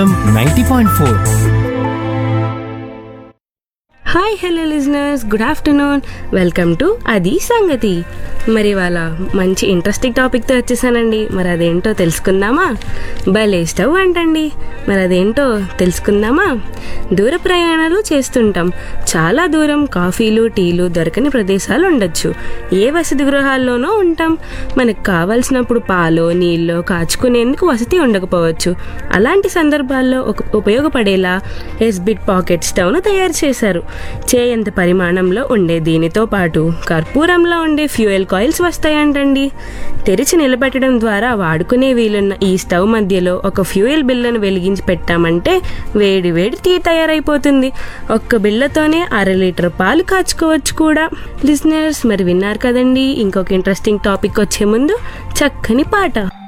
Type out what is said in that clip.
ninety point four hi hello listeners good afternoon welcome to అది సంగతి మరి ఇవాళ మంచి ఇంట్రెస్టింగ్ టాపిక్తో వచ్చేసానండి మరి అదేంటో తెలుసుకుందామా భలే స్టవ్ అంటండి మరి అదేంటో తెలుసుకుందామా దూర ప్రయాణాలు చేస్తుంటాం చాలా దూరం కాఫీలు టీలు దొరకని ప్రదేశాలు ఉండొచ్చు ఏ వసతి గృహాల్లోనో ఉంటాం మనకు కావాల్సినప్పుడు పాలో నీళ్ళో కాచుకునేందుకు వసతి ఉండకపోవచ్చు అలాంటి సందర్భాల్లో ఒక ఉపయోగపడేలా ఎస్బిట్ పాకెట్ స్టవ్ను తయారు చేశారు చేయంత పరిమాణంలో ఉండే దీనితో పాటు కర్పూరంలో ఉండే ఫ్యూయల్ కాయిల్స్ వస్తాయంటండి తెరిచి నిలబెట్టడం ద్వారా వాడుకునే వీలున్న ఈ స్టవ్ మధ్యలో ఒక ఫ్యూయల్ బిల్లను వెలిగించి పెట్టామంటే వేడి వేడి టీ తయారైపోతుంది ఒక్క బిళ్ళతోనే అర లీటర్ పాలు కాచుకోవచ్చు కూడా లిజనర్స్ మరి విన్నారు కదండి ఇంకొక ఇంట్రెస్టింగ్ టాపిక్ వచ్చే ముందు చక్కని పాట